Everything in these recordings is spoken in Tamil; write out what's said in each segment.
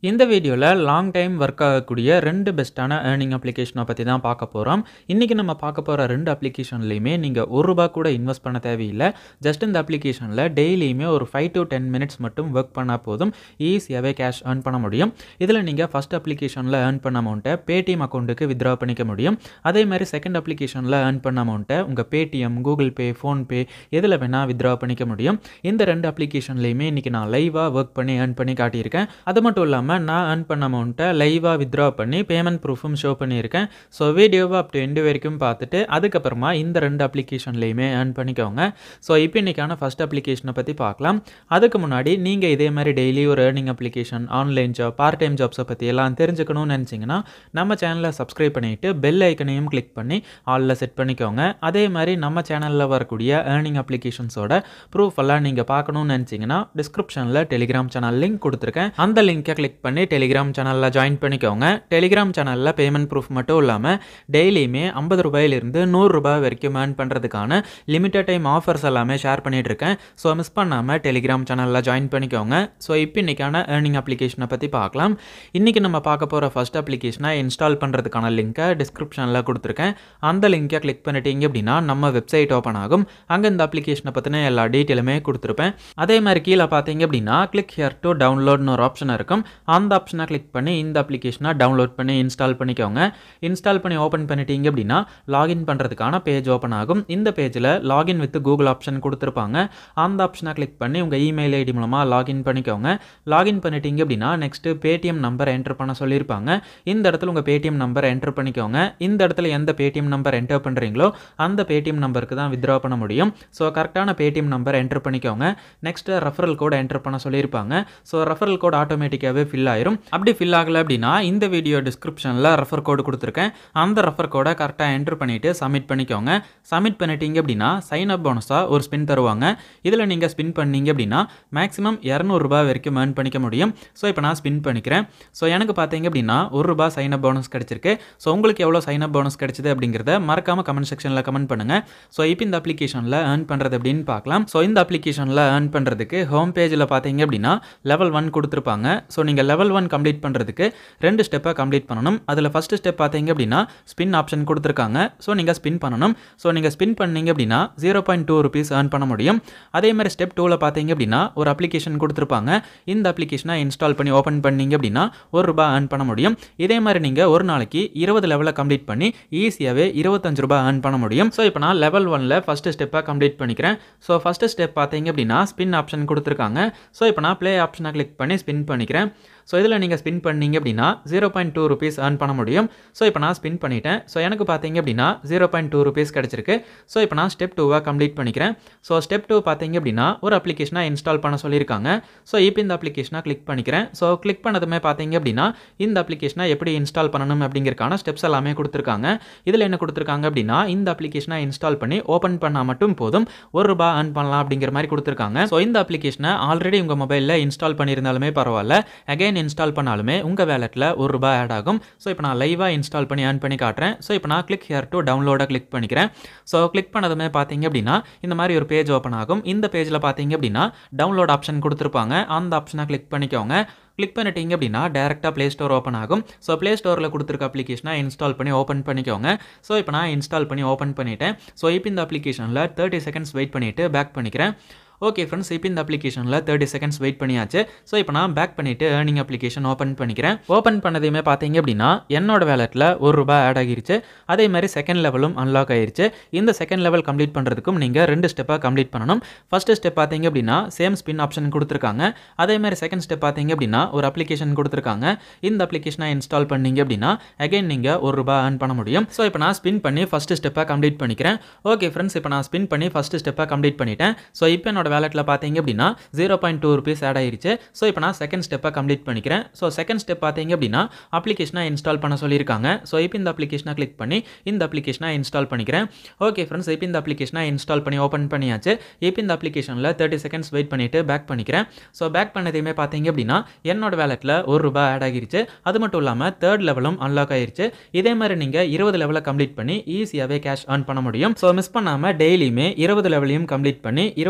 இந்த வீடியோவில் லாங் டைம் ஒர்க் ஆகக்கூடிய ரெண்டு பெஸ்ட்டான ஏர்னிங் அப்ளிகேஷனை பற்றி தான் பார்க்க போகிறோம் இன்றைக்கி நம்ம பார்க்க போகிற ரெண்டு அப்ளிகேஷன்லையுமே நீங்கள் ஒரு ரூபா கூட இன்வெஸ்ட் பண்ண தேவையில்லை ஜஸ்ட் இந்த அப்ளிகேஷனில் டெய்லியுமே ஒரு ஃபைவ் டு டென் மினிட்ஸ் மட்டும் ஒர்க் பண்ணால் போதும் ஈஸியாகவே கேஷ் earn பண்ண முடியும் இதில் நீங்கள் ஃபஸ்ட் அப்ளிகேஷனில் earn பண்ண அமௌண்ட்டை பேடிஎம் அக்கௌண்ட்டுக்கு வித்ட்ரா பண்ணிக்க முடியும் அதே மாதிரி செகண்ட் அப்ளிகேஷனில் earn பண்ண அமௌண்ட்டை உங்கள் பேடிஎம் கூகுள் பே ஃபோன்பே எதில் வேணால் வித்ட்ரா பண்ணிக்க முடியும் இந்த ரெண்டு அப்ளிகேஷன்லையுமே இன்றைக்கி நான் லைவாக ஒர்க் பண்ணி earn பண்ணி காட்டியிருக்கேன் அது மட்டும் இல்லாமல் நான் earn பண்ண அமௌண்ட்டை லைவாக வித்ட்ரா பண்ணி பேமெண்ட் ப்ரூஃபும் ஷோ பண்ணியிருக்கேன் ஸோ வீடியோவை அப் டு எண்டு வரைக்கும் பார்த்துட்டு அதுக்கப்புறமா இந்த ரெண்டு அப்ளிகேஷன்லையுமே earn பண்ணிக்கோங்க ஸோ இப்போ இன்றைக்கான ஃபஸ்ட் அப்ளிகேஷனை பற்றி பார்க்கலாம் அதுக்கு முன்னாடி நீங்கள் இதே மாதிரி டெய்லி ஒரு earning application online job part time ஜாப்ஸை பற்றி எல்லாம் தெரிஞ்சுக்கணும்னு நினச்சிங்கன்னா நம்ம சேனலை சப்ஸ்கிரைப் பண்ணிவிட்டு பெல் ஐக்கனையும் கிளிக் பண்ணி ஆலில் செட் பண்ணிக்கோங்க அதே மாதிரி நம்ம சேனலில் வரக்கூடிய ஏர்னிங் அப்ளிகேஷன்ஸோட ப்ரூஃப் எல்லாம் நீங்கள் பார்க்கணும்னு நினச்சிங்கன்னா டிஸ்கிரிப்ஷனில் டெலிகிராம் சேனல் லிங்க் கொடுத்துருக்கேன் அந்த லிங்கை கிளிக் பண்ணி டெலிகிராம் சேனலில் ஜாயின் பண்ணிக்கோங்க டெலிகிராம் சேனலில் பேமெண்ட் ப்ரூஃப் மட்டும் இல்லாமல் டெய்லியுமே ஐம்பது ரூபாயிலிருந்து நூறுரூபா வரைக்கும் ஏர்ன் பண்ணுறதுக்கான லிமிட்டட் டைம் ஆஃபர்ஸ் எல்லாமே ஷேர் பண்ணிட்டு இருக்கேன் ஸோ மிஸ் பண்ணாமல் டெலிகிராம் சேனலில் ஜாயின் பண்ணிக்கோங்க ஸோ இப்போ இன்றைக்கான ஏர்னிங் அப்ளிகேஷனை பற்றி பார்க்கலாம் இன்றைக்கி நம்ம பார்க்க போகிற ஃபஸ்ட் அப்ளிகேஷனை இன்ஸ்டால் பண்ணுறதுக்கான லிங்க்கை டிஸ்கிரிப்ஷனில் கொடுத்துருக்கேன் அந்த லிங்கை கிளிக் பண்ணிட்டீங்க அப்படின்னா நம்ம வெப்சைட் ஓப்பன் ஆகும் அங்கே இந்த அப்ளிகேஷனை பற்றின எல்லா டீட்டெயிலுமே கொடுத்துருப்பேன் அதே மாதிரி கீழே பார்த்தீங்க அப்படின்னா கிளிக் ஹியர் டு டவுன்லோட்னு ஒரு ஆப்ஷன் இருக்கும் அந்த ஆப்ஷனை கிளிக் பண்ணி இந்த அப்ளிகேஷனை டவுன்லோட் பண்ணி இன்ஸ்டால் பண்ணிக்கோங்க இன்ஸ்டால் பண்ணி ஓப்பன் பண்ணிட்டீங்க அப்படின்னா லாகின் பண்ணுறதுக்கான பேஜ் ஓப்பன் ஆகும் இந்த பேஜில் லாகின் வித் கூகுள் ஆப்ஷன் கொடுத்துருப்பாங்க அந்த ஆப்ஷனை கிளிக் பண்ணி உங்கள் இமெயில் ஐடி மூலமாக லாகின் பண்ணிக்கோங்க லாகின் பண்ணிட்டீங்க அப்படின்னா நெக்ஸ்ட்டு பேடிஎம் நம்பர் என்டர் பண்ண சொல்லியிருப்பாங்க இந்த இடத்துல உங்கள் பேடிஎம் நம்பர் என்டர் பண்ணிக்கோங்க இந்த இடத்துல எந்த பேடிஎம் நம்பர் என்டர் பண்ணுறீங்களோ அந்த பேடிஎம் நம்பருக்கு தான் வித்ட்ரா பண்ண முடியும் ஸோ கரெக்டான பேடிஎம் நம்பர் என்டர் பண்ணிக்கோங்க நெக்ஸ்ட்டு ரெஃபரல் கோட் என்டர் பண்ண சொல்லியிருப்பாங்க ஸோ ரெஃபரல் கோட் ஆட்டோமேட்டிக்காகவே ஃபில் ஆயிரும் அப்படி ஃபில் ஆகலை அப்படின்னா இந்த வீடியோ டிஸ்கிரிப்ஷனில் ரெஃபர் கோடு கொடுத்துருக்கேன் அந்த ரெஃபர் கோடை கரெக்டாக என்டர் பண்ணிவிட்டு சப்மிட் பண்ணிக்கோங்க சப்மிட் பண்ணிட்டீங்க அப்படின்னா சைன் அப் போனஸாக ஒரு ஸ்பின் தருவாங்க இதில் நீங்கள் ஸ்பின் பண்ணீங்க அப்படின்னா மேக்ஸிமம் இரநூறுபா வரைக்கும் earn பண்ணிக்க முடியும் ஸோ இப்போ நான் ஸ்பின் பண்ணிக்கிறேன் ஸோ எனக்கு பார்த்தீங்க அப்படின்னா ஒரு ரூபா சைன் அப் போனஸ் கிடச்சிருக்கு ஸோ உங்களுக்கு எவ்வளோ சைன் அப் போனஸ் கிடைச்சது அப்படிங்கிறத மறக்காம கமெண்ட் செக்ஷனில் கமெண்ட் பண்ணுங்கள் ஸோ இப்போ இந்த அப்ளிகேஷனில் earn பண்ணுறது அப்படின்னு பார்க்கலாம் ஸோ இந்த அப்ளிகேஷனில் earn பண்ணுறதுக்கு ஹோம் பேஜில் பார்த்தீங்க அப்படின்னா லெவல் ஒன் கொடுத்துருப்பாங்க ஸோ நீங்கள் லெவல் ஒன் கம்ப்ளீட் பண்ணுறதுக்கு ரெண்டு ஸ்டெப்பை கம்ப்ளீட் பண்ணணும் அதில் ஃபஸ்ட்டு ஸ்டெப் பார்த்தீங்க அப்படின்னா ஸ்பின் ஆப்ஷன் கொடுத்துருக்காங்க ஸோ நீங்கள் ஸ்பின் பண்ணணும் ஸோ நீங்கள் ஸ்பின் பண்ணீங்க அப்படின்னா zero point two rupees earn பண்ண முடியும் அதே மாதிரி ஸ்டெப் டூவில் பார்த்தீங்க அப்படின்னா ஒரு அப்ளிகேஷன் கொடுத்துருப்பாங்க இந்த அப்ளிகேஷனை இன்ஸ்டால் பண்ணி ஓப்பன் பண்ணீங்க அப்படின்னா ஒரு ரூபாய் earn பண்ண முடியும் இதே மாதிரி நீங்கள் ஒரு நாளைக்கு இருபது லெவலில் கம்ப்ளீட் பண்ணி ஈஸியாகவே இருபத்தஞ்சு ரூபாய் earn பண்ண முடியும் ஸோ இப்போ நான் லெவல் ஒனில் ஃபஸ்ட்டு ஸ்டெப்பை கம்ப்ளீட் பண்ணிக்கிறேன் ஸோ ஃபஸ்ட்டு ஸ்டெப் பார்த்தீங்க அப்படின்னா ஸ்பின் ஆப்ஷன் கொடுத்துருக்காங்க ஸோ இப்போ நான் ப்ளே ஆப்ஷனை கிளிக் பண்ணி ஸ்பின் பண்ணிக்கிறேன் ஸோ இதில் நீங்கள் ஸ்பின் பண்ணீங்க அப்படின்னா zero point two rupees earn பண்ண முடியும் ஸோ இப்போ நான் ஸ்பின் பண்ணிட்டேன் ஸோ எனக்கு பார்த்தீங்க அப்படின்னா ஜீரோ பாயிண்ட் டூ ருபீஸ் கிடச்சிருக்கு ஸோ இப்போ நான் ஸ்டெப் டூவாக கம்ப்ளீட் பண்ணிக்கிறேன் ஸோ ஸ்டெப் டூ பார்த்தீங்க அப்படின்னா ஒரு அப்ளிகேஷனை இன்ஸ்டால் பண்ண சொல்லியிருக்காங்க ஸோ இப்போ இந்த அப்ளிகேஷனை கிளிக் பண்ணிக்கிறேன் ஸோ கிளிக் பண்ணதுமே பார்த்தீங்க அப்படின்னா இந்த அப்ளிகேஷனை எப்படி இன்ஸ்டால் பண்ணணும் அப்படிங்கிறக்கான ஸ்டெப்ஸ் எல்லாமே கொடுத்துருக்காங்க இதில் என்ன கொடுத்துருக்காங்க அப்படின்னா இந்த அப்ளிகேஷனை இன்ஸ்டால் பண்ணி ஓப்பன் பண்ணால் மட்டும் போதும் ஒரு ரூபாய் earn பண்ணலாம் அப்படிங்கிற மாதிரி கொடுத்துருக்காங்க ஸோ இந்த அப்ளிகேஷனை ஆல்ரெடி உங்கள் மொபைலில் இன்ஸ்டால் பண்ணியிருந்தாலுமே பரவாயில்ல அகைன் இன்ஸ்டால் பண்ணாலுமே உங்கள் வேலெட்டில் ஒரு ரூபாய் ஆட் ஆகும் ஸோ இப்போ நான் லைவாக இன்ஸ்டால் பண்ணி earn பண்ணி காட்டுறேன் ஸோ இப்போ நான் click here to download click பண்ணிக்கிறேன் ஸோ கிளிக் பண்ணதுமே பார்த்தீங்க அப்படின்னா இந்த மாதிரி ஒரு பேஜ் ஓப்பன் ஆகும் இந்த பேஜில் பார்த்தீங்க அப்படின்னா டவுன்லோட் ஆப்ஷன் கொடுத்துருப்பாங்க அந்த ஆப்ஷனை கிளிக் பண்ணிக்கோங்க கிளிக் பண்ணிட்டீங்க அப்படின்னா டேரெக்டாக ப்ளே ஸ்டோர் ஓப்பன் ஆகும் ஸோ ப்ளே ஸ்டோரில் கொடுத்துருக்க அப்ளிகேஷனை இன்ஸ்டால் பண்ணி ஓப்பன் பண்ணிக்கோங்க ஸோ இப்போ நான் இன்ஸ்டால் பண்ணி ஓப்பன் பண்ணிட்டேன் ஸோ இப்போ இந்த அப்ளிகேஷனில் தேர்ட்டி செகண்ட்ஸ் வெயிட் பண்ணிவிட்டு பேக் பண்ணிக்கிறேன் ஓகே ஃப்ரெண்ட்ஸ் இப்போ இந்த அப்ளிகேஷனில் தேர்ட்டி செகண்ட்ஸ் வெயிட் பண்ணியாச்சு ஸோ இப்போ நான் பேக் பண்ணிவிட்டு ஏர்னிங் அப்ளிகேஷன் ஓப்பன் பண்ணிக்கிறேன் ஓப்பன் பண்ணதையுமே பார்த்தீங்க அப்படின்னா என்னோட வேலெட்டில் ஒரு ரூபாய் ஆட் ஆகிருச்சு அதே மாதிரி செகண்ட் லெவலும் அன்லாக் ஆயிருச்சு இந்த செகண்ட் லெவல் கம்ப்ளீட் பண்ணுறதுக்கும் நீங்கள் ரெண்டு ஸ்டெப்பாக கம்ப்ளீட் பண்ணணும் ஃபஸ்ட்டு ஸ்டெப் பார்த்தீங்க அப்படின்னா சேம் ஸ்பின் ஆப்ஷன் கொடுத்துருக்காங்க அதே மாதிரி செகண்ட் ஸ்டெப் பார்த்தீங்க அப்படின்னா ஒரு அப்ளிகேஷன் கொடுத்துருக்காங்க இந்த அப்ளிகேஷனை இன்ஸ்டால் பண்ணீங்க அப்படின்னா அகைன் நீங்கள் ஒரு ரூபாய் earn பண்ண முடியும் ஸோ இப்போ நான் ஸ்பின் பண்ணி ஃபஸ்ட்டு ஸ்டெப்பாக கம்ப்ளீட் பண்ணிக்கிறேன் ஓகே ஃப்ரெண்ட்ஸ் இப்போ நான் ஸ்பின் பண்ணி ஃபஸ்ட்டு ஸ்டெப்பாக கம்ப்ளீட் பண்ணிட்டேன் ஸோ இப்போ என்னோட வேலெட்டில் பார்த்தீங்க அப்படின்னா zero point two rupees add ஆயிருச்சு ஸோ இப்போ நான் செகண்ட் ஸ்டெப்பை கம்ப்ளீட் பண்ணிக்கிறேன் ஸோ செகண்ட் ஸ்டெப் பார்த்தீங்க அப்படின்னா அப்ளிகேஷனை இன்ஸ்டால் பண்ண சொல்லியிருக்காங்க ஸோ இப்போ இந்த அப்ளிகேஷனை கிளிக் பண்ணி இந்த அப்ளிகேஷனை இன்ஸ்டால் பண்ணிக்கிறேன் ஓகே ஃப்ரெண்ட்ஸ் இப்போ இந்த அப்ளிகேஷனை இன்ஸ்டால் பண்ணி ஓப்பன் பண்ணியாச்சு இப்போ இந்த அப்ளிகேஷனில் தேர்ட்டி செகண்ட்ஸ் வெயிட் பண்ணிவிட்டு பேக் பண்ணிக்கிறேன் ஸோ பேக் பண்ணதையுமே பார்த்தீங்க அப்படின்னா என்னோட வேலெட்டில் ஒரு ரூபாய் ஆட் ஆகிருச்சு அது மட்டும் இல்லாமல் தேர்ட் லெவலும் அன்லாக் ஆயிருச்சு இதே மாதிரி நீங்கள் இருபது லெவலை கம்ப்ளீட் பண்ணி ஈஸியாகவே கேஷ் earn பண்ண முடியும் ஸோ மிஸ் பண்ணாமல் டெய்லியுமே இருபது லெவலையும் கம்ப்ளீட் பண்ணி இருபத்தி அஞ்சு ரூபாய்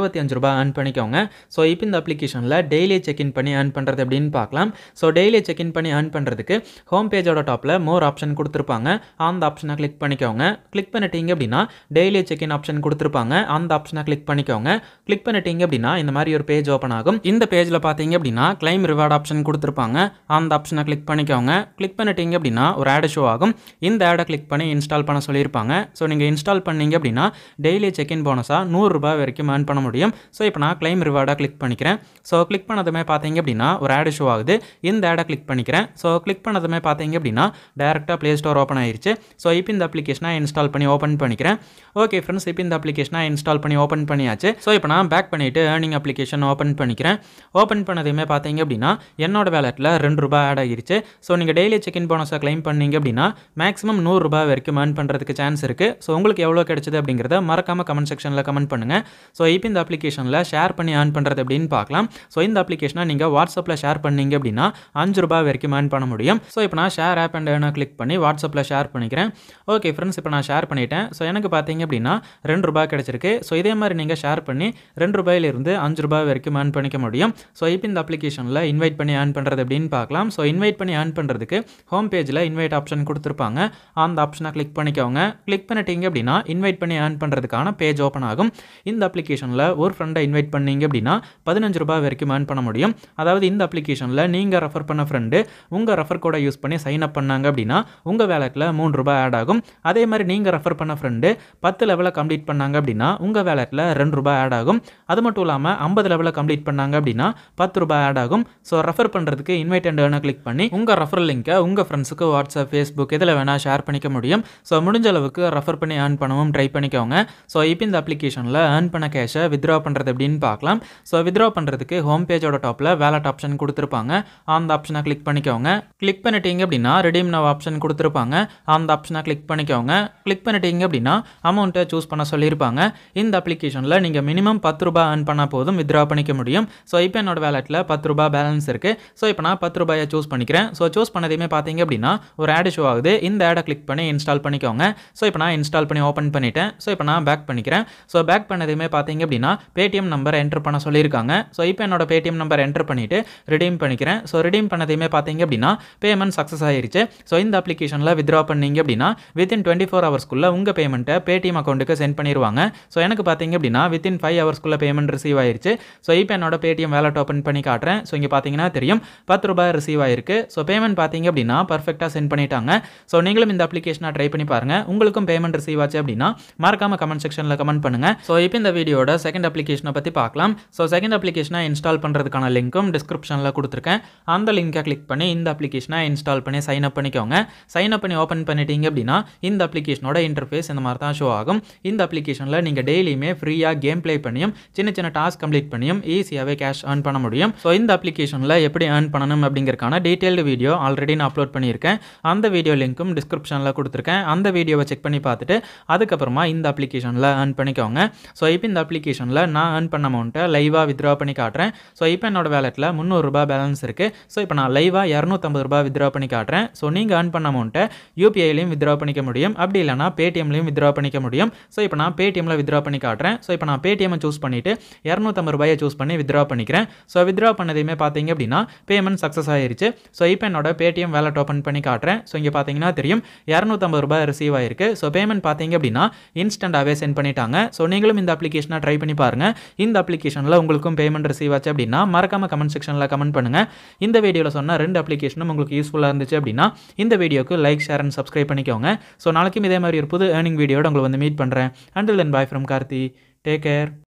ரூபாய் earn பண்ணிக்கோங்க ஸோ இப்போ இந்த அப்ளிகேஷனில் டெய்லி செக்இன் பண்ணி earn பண்ணுறது எப்படின்னு பார்க்கலாம் ஸோ டெய்லி செக்இன் பண்ணி earn பண்ணுறதுக்கு ஹோம் பேஜோட டாப்பில் மோர் ஆப்ஷன் கொடுத்துருப்பாங்க அந்த ஆப்ஷனை கிளிக் பண்ணிக்கோங்க கிளிக் பண்ணிட்டீங்க அப்படின்னா டெய்லி செக்இன் ஆப்ஷன் கொடுத்துருப்பாங்க அந்த ஆப்ஷனை கிளிக் பண்ணிக்கோங்க கிளிக் பண்ணிட்டீங்க அப்படின்னா இந்த மாதிரி ஒரு பேஜ் ஓப்பன் ஆகும் இந்த பேஜில் பார்த்தீங்க அப்படின்னா கிளைம் ரிவார்ட் ஆப்ஷன் கொடுத்துருப்பாங்க அந்த ஆப்ஷனை கிளிக் பண்ணிக்கோங்க கிளிக் பண்ணிட்டீங்க அப்படின்னா ஒரு ஆட் ஷோ ஆகும் இந்த ஆடை கிளிக் பண்ணி இன்ஸ்டால் பண்ண சொல்லியிருப்பாங்க ஸோ நீங்கள் இன்ஸ்டால் பண்ணீங்க அப்படின்னா டெய்லி செக்இன் போனஸாக நூறுரூபா வரைக்கும் earn பண்ண முடியும் ஸோ இப்போ நான் கிளைம் ரிவார்டாக கிளிக் பண்ணிக்கிறேன் ஸோ கிளிக் பண்ணதுமே பார்த்தீங்க அப்படின்னா ஒரு ஆட் ஷோ ஆகுது இந்த ஆடை கிளிக் பண்ணிக்கிறேன் ஸோ கிளிக் பண்ணதுமே பார்த்தீங்க அப்படின்னா டேரெக்டாக ப்ளே ஸ்டோர் ஓப்பன் ஆயிருச்சு ஸோ இப்போ இந்த அப்ளிகேஷனை இன்ஸ்டால் பண்ணி ஓப்பன் பண்ணிக்கிறேன் ஓகே ஃப்ரெண்ட்ஸ் இப்போ இந்த அப்ளிகேஷனை இன்ஸ்டால் பண்ணி ஓப்பன் பண்ணியாச்சு ஸோ இப்போ நான் பேக் பண்ணிவிட்டு ஏர்னிங் அப்ளிகேஷன் ஓப்பன் பண்ணிக்கிறேன் ஓப்பன் பண்ணதுமே பார்த்தீங்க அப்படின்னா என்னோட வேலெட்டில் ரெண்டு ரூபாய் ஆட் ஆகிருச்சு ஸோ நீங்கள் டெய்லி செக்இன் போனஸை க்ளைம் பண்ணீங்க அப்படின்னா மேக்ஸிமம் நூறுரூபா வரைக்கும் earn பண்ணுறதுக்கு சான்ஸ் இருக்குது ஸோ உங்களுக்கு எவ்வளோ கிடைச்சது அப்படிங்கிறத மறக்காம கமெண்ட் செக்ஷனில் கமெண்ட் பண்ணுங்கள் ஸோ இப்போ இந்த அப்ளிகேஷனில் ஷேர் பண்ணி earn பண்ணுறது எப்படின்னு பார்க்கலாம் ஸோ இந்த அப்ளிகேஷனை நீங்கள் வாட்ஸ்அப்பில் ஷேர் பண்ணீங்க அப்படின்னா அஞ்சு ரூபாய் வரைக்கும் earn பண்ண முடியும் ஸோ இப்போ நான் ஷேர் ஆப் அண்ட் ஏர்னை கிளிக் பண்ணி வாட்ஸ்அப்பில் ஷேர் பண்ணிக்கிறேன் ஓகே ஃப்ரெண்ட்ஸ் இப்போ நான் ஷேர் பண்ணிட்டேன் ஸோ எனக்கு பார்த்தீங்க அப்படின்னா ரெண்டு ரூபாய் கிடச்சிருக்கு ஸோ இதே மாதிரி நீங்கள் ஷேர் பண்ணி ரெண்டு ரூபாயிலிருந்து அஞ்சு ரூபாய் வரைக்கும் earn பண்ணிக்க முடியும் ஸோ இப்போ இந்த அப்ளிகேஷனில் இன்வைட் பண்ணி earn பண்ணுறது எப்படின்னு பார்க்கலாம் ஸோ இன்வைட் பண்ணி earn பண்ணுறதுக்கு ஹோம் பேஜில் இன்வைட் ஆப்ஷன் கொடுத்துருப்பாங்க அந்த ஆப்ஷனை கிளிக் பண்ணிக்கோங்க கிளிக் பண்ணிட்டீங்க அப்படின்னா இன்வைட் பண்ணி earn பண்ணுறதுக்கான பேஜ் ஓப்பன் ஆகும் இந்த அப்ளிகேஷனில் ஒரு ஃப்ரெண்டை இன்வைட் பண்ணீங்க அப்படின்னா பதினஞ்சு ரூபாய் வரைக்கும் earn பண்ண முடியும் அதாவது இந்த அப்ளிகேஷனில் நீங்கள் ரெஃபர் பண்ண ஃப்ரெண்டு உங்கள் ரெஃபர் கோடை யூஸ் பண்ணி சைன் அப் பண்ணாங்க அப்படின்னா உங்கள் வேலெட்டில் மூணு ரூபாய் ஆட் ஆகும் அதே மாதிரி நீங்கள் ரெஃபர் பண்ண ஃப்ரெண்டு பத்து லெவலில் கம்ப்ளீட் பண்ணாங்க அப்படின்னா உங்கள் வேலெட்டில் ரெண்டு ரூபாய் ஆட் ஆகும் அது மட்டும் இல்லாமல் ஐம்பது லெவலில் கம்ப்ளீட் பண்ணாங்க அப்படின்னா பத்து ரூபாய் ஆட் ஆகும் ஸோ ரெஃபர் பண்ணுறதுக்கு இன்வைட் அண்ட் ஏர்னை கிளிக் பண்ணி உங்கள் ரெஃபர் லிங்கை உங்கள் ஃப்ரெண்ட்ஸுக்கு வாட்ஸ்அப் ஃபேஸ்புக் இதில் வேணால் ஷேர் பண்ணிக்க முடியும் ஸோ முடிஞ்ச அளவுக்கு ரெஃபர் பண்ணி ஏர்ன் பண்ணவும் ட்ரை பண்ணிக்கோங்க ஸோ இப்போ இந்த அப்ளிகேஷனில் ஏர்ன் பண்ண கேஷை வித்ரா பண்ணுறது எப்படின்னு பார்க்கலாம் ஸோ வித்ரா பண்ணுறதுக்கு ஹோம் பேஜோட டாப்பில் வேலட் ஆப்ஷன் கொடுத்துருப்பாங்க அந்த ஆப்ஷனை கிளிக் பண்ணிக்கோங்க கிளிக் பண்ணிட்டீங்க அப்படின்னா ரெடீம் நவ் ஆப்ஷன் கொடுத்துருப்பாங்க அந்த ஆப்ஷனை கிளிக் பண்ணிக்கோங்க கிளிக் பண்ணிட்டீங்க அப்படின்னா அமௌண்ட்டை சூஸ் பண்ண சொல்லியிருப்பாங்க இந்த அப்ளிகேஷனில் நீங்கள் மினிமம் பத்து ரூபாய் earn பண்ணால் போதும் வித்ரா பண்ணிக்க முடியும் ஸோ இப்போ என்னோட வேலெட்டில் பத்து ரூபாய் பேலன்ஸ் இருக்குது ஸோ இப்போ நான் பத்து ரூபாயை சூஸ் பண்ணிக்கிறேன் ஸோ சூஸ் பண்ணதையுமே பார்த்தீங்க அப்படின்னா ஒரு ஆட் ஷோ ஆகுது இந்த ஆடை கிளிக் பண்ணி இன்ஸ்டால் பண்ணிக்கோங்க ஸோ இப்போ நான் இன்ஸ்டால் பண்ணி ஓப்பன் பண்ணிட்டேன் ஸோ இப்போ நான் பேக் பண்ணிக்கிறேன் ஸோ பேக் பண்ணதையுமே பார்த்தீங்க அப்படின்னா பேடிஎம் நம்பர் என்டர் பண்ண சொல்லியிருக்காங்க ஸோ இப்போ என்னோட பேடிஎம் நம்பர் என்டர் பண்ணிவிட்டு ரிடீம் பண்ணிக்கிறேன் ஸோ ரிடீம் பண்ணதையுமே பார்த்தீங்க அப்படின்னா பேமெண்ட் சக்ஸஸ் ஆயிருச்சு ஸோ இந்த அப்ளிகேஷனில் வித்ரா பண்ணீங்க அப்படின்னா வித்தின் டுவெண்ட்டி ஃபோர் ஹவர்ஸ்க்குள்ளே உங்கள் பேமெண்ட்டை பேடிஎம் அக்கௌண்ட்டுக்கு சென்ட் பண்ணிடுவாங்க ஸோ எனக்கு பார்த்தீங்க அப்படின்னா வித்தின் ஃபைவ் ஹவர்ஸ்க்குள்ளே பேமெண்ட் ரிசீவ் ஆயிருச்சு ஸோ இப்போ என்னோட பேடிஎம் வேலட் ஓப்பன் பண்ணி காட்டுறேன் ஸோ இங்கே பார்த்தீங்கன்னா தெரியும் பத்து ரூபாய் ரிசீவ் ஆயிருக்கு ஸோ பேமெண்ட் பார்த்தீங்க அப்படின்னா பர்ஃபெக்டாக சென்ட் பண்ணிட்டாங்க ஸோ நீங்களும் இந்த அப்ளிகேஷனை ட்ரை பண்ணி பாருங்கள் உங்களுக்கும் பேமெண்ட் ரிசீவ் ஆச்சு அப்படின்னா மறக்காம கமெண்ட் செக்ஷனில் கமெண்ட் பண்ணுங்க ஸோ இப்போ இந்த வீடியோட செகண்ட் அப்ளிகேஷனை பற்றி பார்க்கலாம் ஸோ செகண்ட் அப்ளிகேஷனை இன்ஸ்டால் பண்ணுறதுக்கான லிங்க்கும் டிஸ்கிரிப்ஷனில் கொடுத்துருக்கேன் அந்த லிங்கை கிளிக் பண்ணி இந்த அப்ளிகேஷனை இன்ஸ்டால் பண்ணி சைன் அப் பண்ணிக்கோங்க சைன் அப் பண்ணி ஓப்பன் பண்ணிட்டீங்க அப்படின்னா இந்த அப்ளிகேஷனோட இன்டர்ஃபேஸ் இந்த மாதிரி தான் ஷோ ஆகும் இந்த அப்ளிகேஷனில் நீங்கள் டெய்லியுமே ஃப்ரீயாக கேம் ப்ளே பண்ணியும் சின்ன சின்ன டாஸ்க் கம்ப்ளீட் பண்ணியும் ஈஸியாகவே கேஷ் earn பண்ண முடியும் ஸோ இந்த அப்ளிகேஷனில் எப்படி earn பண்ணணும் அப்படிங்கிறக்கான டீட்டெயில்டு வீடியோ ஆல்ரெடி நான் அப்லோட் பண்ணியிருக்கேன் அந்த வீடியோ லிங்க்கும் டிஸ்கிரிப்ஷனில் கொடுத்துருக்கேன் அந்த வீடியோவை செக் பண்ணி பார்த்துட்டு அதுக்கப்புறமா இந்த அப்ளிகேஷனில் earn பண்ணிக்கோங்க ஸோ இப்போ இந்த அப்ளிகேஷனில் நான் earn பண்ண அமௌண்ட்டை லைவாக வித்ரா பண்ணி காட்டுறேன் ஸோ இப்போ என்னோட வேலெட்டில் முந்நூறுரூபா பேலன்ஸ் இருக்குது ஸோ இப்போ நான் லைவாக இரநூத்தம்பது ரூபா வித்ரா பண்ணி காட்டுறேன் ஸோ நீங்கள் earn பண்ண அமௌண்ட்டை யூபிஐலையும் வித்ரா பண்ணிக்க முடியும் அப்படி இல்லைனா பேடிஎம்லையும் வித்ரா பண்ணிக்க முடியும் ஸோ இப்போ நான் பேடிஎம்ல வித்ரா பண்ணி காட்டுறேன் ஸோ இப்போ நான் பேடிஎம் சூஸ் பண்ணிவிட்டு இரநூத்தம்பது ரூபாயை சூஸ் பண்ணி வித்ரா பண்ணிக்கிறேன் ஸோ வித்ரா பண்ணதையுமே பார்த்தீங்க அப்படின்னா பேமெண்ட் சக்ஸஸ் ஆயிருச்சு ஸோ இப்போ என்னோட பேடிஎம் வேலட் ஓப்பன் பண்ணி காட்டுறேன் ஸோ இங்கே பார்த்தீங்கன்னா தெரியும் இரநூத்தம்பது ரூபாய் ரிசீவ் ஆயிருக்கு ஸோ பேமெண்ட் பார்த்தீங்க அப்படின்னா இன்ஸ்டண்ட்டாகவே சென்ட் பண்ணிட்டாங்க ஸோ நீங்களும் இந்த அப்ளிகேஷனை ட்ரை பண்ணி பாருங்கள் இந்த அப்ளிகேஷனில் உங்களுக்கும் பேமெண்ட் ரிசீவ் ஆச்சு அப்படின்னா மறக்காம கமெண்ட் செக்ஷனில் கமெண்ட் பண்ணுங்கள் இந்த வீடியோவில் சொன்ன ரெண்டு அப்ளிகேஷனும் உங்களுக்கு யூஸ்ஃபுல்லாக இருந்துச்சு அப்படின்னா இந்த வீடியோக்கு லைக் ஷேர் அண்ட் சப்ஸ்கிரைப் பண்ணிக்கோங்க ஸோ நாளைக்கும் இதே மாதிரி ஒரு புது ஏர்னிங் வீடியோட உங்களை வந்து மீட் பண்ணுறேன் until then bye from Karthi take care